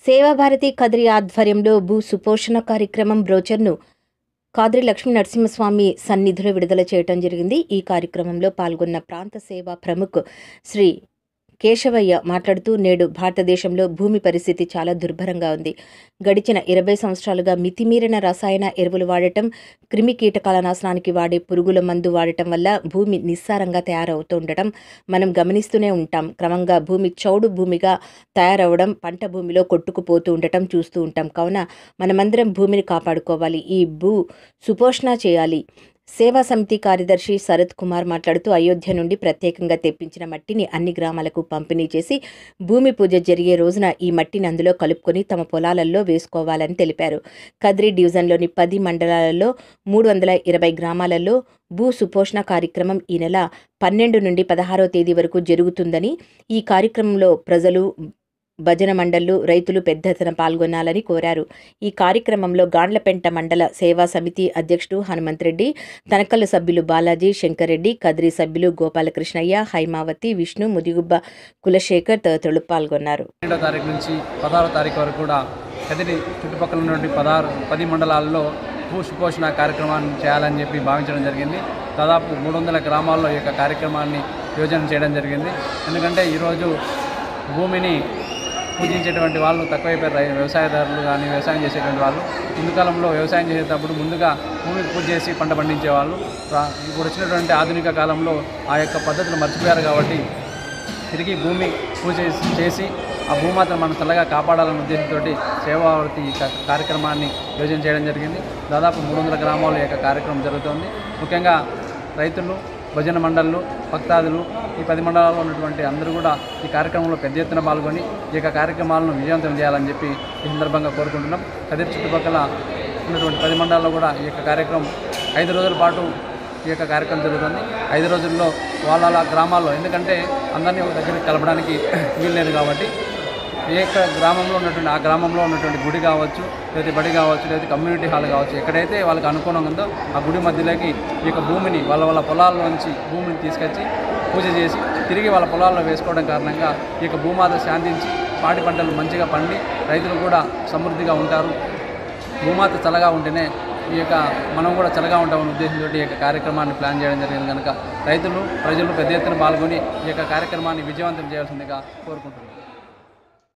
సేవాభారతి కదిరి ఆధ్వర్యంలో భూ సుపోషణ కార్యక్రమం బ్రోచర్ను కాద్రి లక్ష్మీ నరసింహస్వామి సన్నిధిలో విడుదల చేయటం జరిగింది ఈ కార్యక్రమంలో పాల్గొన్న ప్రాంత సేవా ప్రముఖ్ శ్రీ కేశవయ్య మాట్లాడుతూ నేడు భారతదేశంలో భూమి పరిస్థితి చాలా దుర్భరంగా ఉంది గడిచిన ఇరవై సంవత్సరాలుగా మితిమీరిన రసాయన ఎరువులు వాడటం క్రిమి కీటకాల నాశనానికి వాడే పురుగుల మందు వాడటం వల్ల భూమి నిస్సారంగా తయారవుతుండటం మనం గమనిస్తూనే ఉంటాం క్రమంగా భూమి చౌడు భూమిగా తయారవడం పంట భూమిలో కొట్టుకుపోతూ ఉండటం చూస్తూ ఉంటాం కావున మనమందరం భూమిని కాపాడుకోవాలి ఈ భూ సుపోషణ చేయాలి సేవా సమితి కార్యదర్శి శరత్ కుమార్ మాట్లాడుతూ అయోధ్య నుండి ప్రత్యేకంగా తెప్పించిన మట్టిని అన్ని గ్రామాలకు పంపిణీ చేసి భూమి పూజ జరిగే రోజున ఈ మట్టిని అందులో కలుపుకొని తమ పొలాలలో వేసుకోవాలని తెలిపారు కద్రి డివిజన్లోని పది మండలాలలో మూడు వందల ఇరవై గ్రామాలలో భూ సుపోషణ కార్యక్రమం ఈ నెల పన్నెండు నుండి పదహారో తేదీ వరకు జరుగుతుందని ఈ కార్యక్రమంలో ప్రజలు భజన మండళ్లు రైతులు పెద్ద ఎత్తున పాల్గొనాలని కోరారు ఈ కార్యక్రమంలో గాండ్లపెంట మండల సేవా సమితి అధ్యక్షుడు హనుమంత్ రెడ్డి తనకల్ల సభ్యులు బాలాజీ శంకర్రెడ్డి కద్రి సభ్యులు గోపాలకృష్ణయ్య హైమావతి విష్ణు ముదిగుబ్బ కులశేఖర్ తదితరులు పాల్గొన్నారు పన్నెండో తారీఖు నుంచి పదహారో తారీఖు వరకు కూడా కదిరి చుట్టుపక్కల ఉన్నటువంటి పదహారు పది మండలాల్లో భూ సుపోషణ కార్యక్రమాన్ని చేయాలని చెప్పి భావించడం జరిగింది దాదాపు మూడు వందల గ్రామాల్లో ఈ యొక్క కార్యక్రమాన్ని యోజన చేయడం జరిగింది ఎందుకంటే ఈరోజు భూమిని పూజించేటువంటి వాళ్ళు తక్కువైపోయారు రై- వ్యవసాయదారులు కానీ వ్యవసాయం చేసేటువంటి వాళ్ళు ముందు కాలంలో వ్యవసాయం చేసేటప్పుడు ముందుగా భూమికి పూజ చేసి పంట పండించేవాళ్ళు రా- ఇప్పుడు వచ్చినటువంటి ఆధునిక కాలంలో ఆ యొక్క పద్ధతులు మర్చిపోయారు కాబట్టి తిరిగి భూమి పూజ చేసి- చేసి ఆ భూమాతను మనం చల్లగా కాపాడాలనే ఉద్దేశంతో సేవావృతి ఈ కా- కార్యక్రమాన్ని యోజన చేయడం జరిగింది దాదాపు మూడు వందల గ్రామాల్లో ఈ యొక్క కార్యక్రమం జరుగుతోంది ముఖ్యంగా రైతులు భజన మండళ్ళు భక్తాదులు ఈ పది మండలాల్లో ఉన్నటువంటి అందరూ కూడా ఈ కార్యక్రమంలో పెద్ద ఎత్తున పాల్గొని ఈ యొక్క కార్యక్రమాలను విజయవంతం చేయాలని చెప్పి ఈ సందర్భంగా కోరుకుంటున్నాం కదిరి చుట్టుపక్కల ఉన్నటువంటి పది మండలాల్లో కూడా ఈ యొక్క కార్యక్రమం ఐదు రోజుల పాటు ఈ యొక్క కార్యక్రమం జరుగుతుంది ఐదు రోజుల్లో వాళ్ళ వాళ్ళ గ్రామాల్లో ఎందుకంటే అందరినీ ఒక దగ్గరికి కలపడానికి వీల్లేదు కాబట్టి ఏ యొక్క గ్రామంలో ఉన్నటువంటి ఆ గ్రామంలో ఉన్నటువంటి గుడి కావచ్చు లేదా బడి కావచ్చు లేదా కమ్యూనిటీ హాల్ కావచ్చు ఎక్కడైతే వాళ్ళకి అనుకూలంగా ఉందో ఆ గుడి మధ్యలోకి ఈ యొక్క భూమిని వాళ్ళ వాళ్ళ పొలాల్లోంచి భూమిని తీసుకొచ్చి పూజ చేసి తిరిగి వాళ్ళ పొలాల్లో వేసుకోవడం కారణంగా ఈ యొక్క భూమాత శాంతించి పాడి పంటలు మంచిగా పండి రైతులు కూడా సమృద్ధిగా ఉంటారు భూమాత చల్లగా ఉంటేనే ఈ యొక్క మనం కూడా చల్లగా ఉంటామనే ఉద్దేశంతో ఈ యొక్క కార్యక్రమాన్ని ప్లాన్ చేయడం జరిగింది కనుక రైతులు ప్రజలు పెద్ద ఎత్తున పాల్గొని ఈ యొక్క కార్యక్రమాన్ని విజయవంతం చేయాల్సిందిగా కోరుకుంటున్నాను